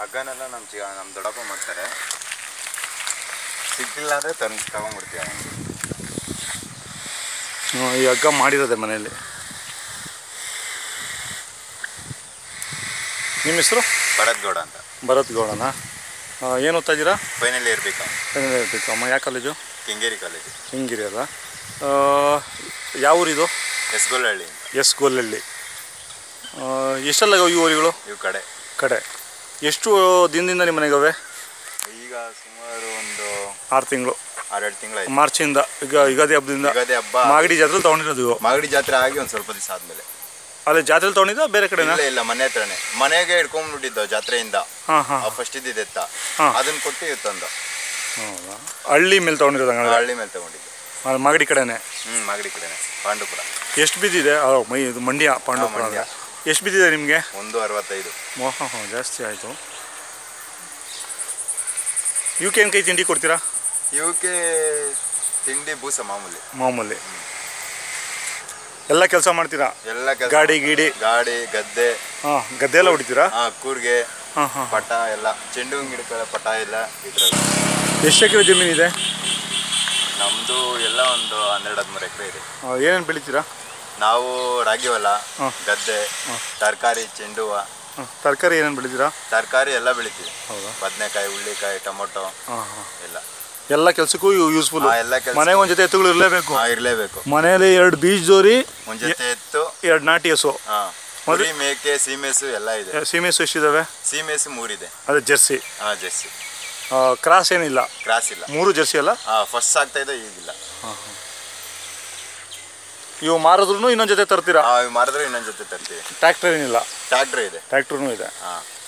ಹಗ್ಗನೆಲ್ಲ ನಮ್ಮ ಚಿ ನಮ್ಮ ದೊಡ್ಡಪ್ಪ ಮಾಡ್ತಾರೆ ಸಿಕ್ಕಿಲ್ಲ ಅಂದರೆ ತಂದು ತಗೊಂಡ್ಬಿಡ್ತೀವಿ ಹ್ಮ್, ಈ ಹಗ್ಗ ಮಾಡಿರೋದೆ ಮನೆಯಲ್ಲಿ ನಿಮ್ಮ ಹೆಸರು ಭರತ್ ಗೌಡ ಅಂತ ಭರತ್ ಗೌಡನ ಆ, ಏನು ಓದ್ತಾ ಇದ್ದೀರಾ ಫೈನಲ್ ಇರಬೇಕು ಇರಬೇಕು ಅಮ್ಮ ಯಾವ ಕಾಲೇಜು ಕೆಂಗೇರಿ ಕಾಲೇಜು ಹಿಂಗಿರಿ ಅಲ್ಲ ಆ, ಯಾವ ಊರಿದು ಎಸ್ಗೊಲ್ಲಹಳ್ಳಿ ಅಂತ ಎಸ್ ಗೋಲಹಳ್ಳಿ ಆ, ಎಷ್ಟೆಲ್ಲ ಈ ಊರುಗಳು ಇವು ಕಡೆ ಕಡೆ ಎಷ್ಟು ದಿನದಿಂದ ನಿಮ್ಮ ಮನೆಗವೆ ಈಗ ಸುಮಾರು ಒಂದು ಆರು ತಿಂಗಳು ಆರೆರಡು ತಿಂಗಳಾಯ್ತು ಮಾರ್ಚಿಂದ ಈಗ ಯುಗಾದಿ ಹಬ್ಬದಿಂದ ಯುಗಾದಿ ಹಬ್ಬ ಮಾಗಡಿ ಜಾತ್ರೆ ತೊಗೊಂಡಿರೋದು ಇವು ಮಾಗಡಿ ಜಾತ್ರೆ ಆಗಿ ಒಂದು ಸ್ವಲ್ಪ ದಿವಸ ಆದ್ಮೇಲೆ ಅದೇ ಜಾತ್ರೆ ತೊಗೊಂಡಿದ್ದ ಬೇರೆ ಕಡೆನಾ ಇಲ್ಲ ಇಲ್ಲ ಮನೆ ಹತ್ರನೇ ಮನೆಗೆ ಹಿಡ್ಕೊಂಡ್ಬಿಟ್ಟಿದ್ದು ಜಾತ್ರೆಯಿಂದ ಹಾಂ ಹಾಂ ಫಸ್ಟ್ ಇದ್ದಿದ್ದು ಎತ್ತ ಹಾ. ಅದನ್ನ ಕೊಟ್ಟು ಇವ್ ತಂದು ಹೌದಾ ಹಳ್ಳಿ ಮೇಲೆ ತೊಗೊಂಡಿರೋದು ಹಂಗಾದ್ರೆ ಹಳ್ಳಿ ಮೇಲೆ ತಗೊಂಡಿದ್ದು ಆ, ಮಾಗಡಿ ಕಡೆನೇ ಹ್ಮ್ ಮಾಗಡಿ ಕಡೆನೆ ಪಾಂಡುಪುರ ಎಷ್ಟು ಬಿದ್ದಿದೆ ಆ, ಮೈ ಇದು ಮಂಡ್ಯ ಪಾಂಡವಪುರ ಹಾ, ಮಂಡ್ಯ. ಎಷ್ಟು ಬಿದ್ದಿದೆ ನಿಮಗೆ ಒಂದು ಅರವತ್ತೈದು ಹಾಂ ಹಾಂ ಜಾಸ್ತಿ ಆಯಿತು ಇವಕ್ಕೆ ಏನು ಕೈ ತಿಂಡಿ ಕೊಡ್ತೀರಾ ಇವಕ್ಕೆ ತಿಂಡಿ ಬೂಸ ಮಾಮೂಲಿ ಮಾಮೂಲಿ ಎಲ್ಲ ಕೆಲಸ ಮಾಡ್ತೀರಾ ಎಲ್ಲ ಕೆಲ್ಸ ಗಾಡಿ ಗೀಡಿ ಗಾಡಿ ಗದ್ದೆ ಹಾಂ ಗದ್ದೆ ಎಲ್ಲ ಹೊಡಿತೀರಾ ಹಾ ಕೂರ್ಗೆ ಹಾಂ ಹಾಂ ಪಟ ಎಲ್ಲ ಚೆಂಡು ಹೂವಿನ ಗಿಡಗಳ ಪಟ ಎಲ್ಲ ಇದ್ರಲ್ಲಿ ಎಷ್ಟು ಎಕರೆ ಜಮೀನಿದೆ ನಮ್ದು ಎಲ್ಲ ಒಂದು ಹನ್ನೆರಡು ಹದಿಮೂರು ಎಕರೆ ಇದೆ ಏನೇನು ಬೆಳಿತೀರಾ ನಾವು ರಾಗಿ ಹೊಲ ಹಾ. ಗದ್ದೆ ತರಕಾರಿ ಚೆಂಡು ಹೂವ ಹಾಂ ತರಕಾರಿ ಏನೇನು ಬೆಳಿತೀರಾ ತರಕಾರಿ ಎಲ್ಲ ಬೆಳಿತೀವಿ ಹೌದಾ ಬದನೆಕಾಯಿ ಹುಳ್ಳಿಕಾಯಿ ಟೊಮೊಟೊ ಹಾಂ ಹಾಂ ಎಲ್ಲ ಎಲ್ಲ ಕೆಲಸಕ್ಕೂ ಯೂಸ್ಫುಲ್ ಹಾ, ಎಲ್ಲ ಕೆಲ್ಸ- ಮನೆಗೆ ಒಂದು ಜೊತೆ ಎತ್ತುಗಳು ಇರಲೇಬೇಕು ಹಾ ಇರ್ಲೇಬೇಕು ಮನೆಯಲ್ಲಿ ಎರಡು ಬೀಜ ಜೋರಿ ಒಂದ್ ಜೊತೆ ಎತ್ತು ಎರಡು ನಾಟಿ ಹಸು ಹಾ ಕುರಿ ಮೇಕೆ ಸೀಮೆಸು ಎಲ್ಲ ಇದೆ ಸೀಮೆಸು ಎಷ್ಟಿದ್ದಾವೆ ಸೀಮೆಸು ಮೂರಿದೆ ಅದೇ ಜರ್ಸಿ ಹಾ ಜೆರ್ಸಿ ಕ್ರಾಸ್ ಏನಿಲ್ಲ ಕ್ರಾಸ್ ಇಲ್ಲ ಮೂರು ಜರ್ಸಿ ಅಲ್ಲ ಹಾ ಫಸ್ಟ್ ಆಗ್ತಾ ಇದೆ ಈಗಿಲ್ಲ ಇವು ಮಾರಿದ್ರು ಇನ್ನೊಂದು ಜೊತೆ ತರ್ತೀರಾ ಹಾ ಇವ್ ಮಾರಿದ್ರೆ ಇನ್ನೊಂದ್ ಜೊತೆ ತರ್ತೀವಿ ಟ್ರ್ಯಾಕ್ಟರ್ ಏನಿಲ್ಲ ಟ್ರ್ಯಾಕ್ಟರ್ ಇದೆ ಟ್ರ್ಯಾಕ್ಟ್ರೂ ಇದೆ ಹಾ